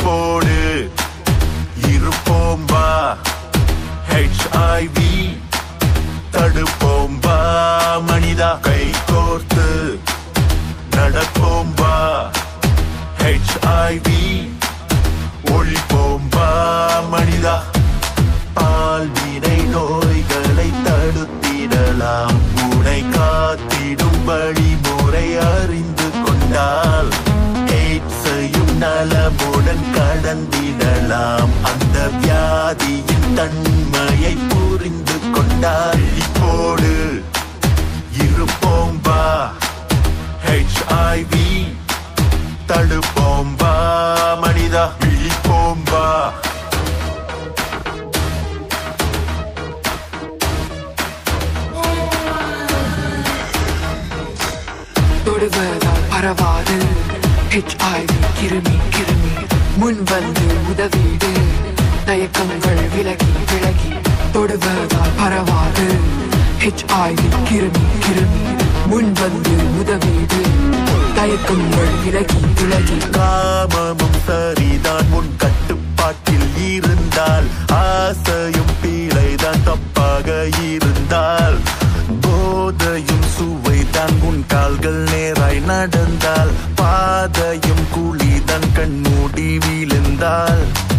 விழிப்போடு இருப்போம் வா ஹெச்ஐவி தடுப்போம் வா மனிதா கை கோர்த்து நடப்போம் வா ஹெச்ஐவி ஒழிப்போம் வா மனிதா பால்வினை நோய்களை தடுத்திடலாம் உனை காத்திடும் வழிமுறை அறிந்து கொண்டால் எய்ட்ஸையும் நலமுடன் கடந்திடலாம் அந்த வியாதியின் தன்மையை புரிந்து கொண்டால் இப்போது இருப்போம் வா ஹெச்ஐவி தடுப்போம் வா மனிதா விழிப்போம் வா தொடுவதால் பரவாது ஹெச்ஐவி கிருமி கிருமி முன் வந்து உதவிடு தயக்கங்கள் விலகி விலகி தொடுவதால் பரவாது ஹெச்ஐவி கிருமி கிருமி முன் வந்து உதவிடு தயக்கங்கள் விலகி விலகி காமமும் சரிதான் உன் கட்டுப்பாட்டில் இருந்தால் ஆசையும் பீழைதான் தப்பாக இருந்தால் போதையும் சுவைதான் உன் கால்கள் நேராய் நடந்தால் பாதையும் குழிதான் கண்மூடி விழுந்தால்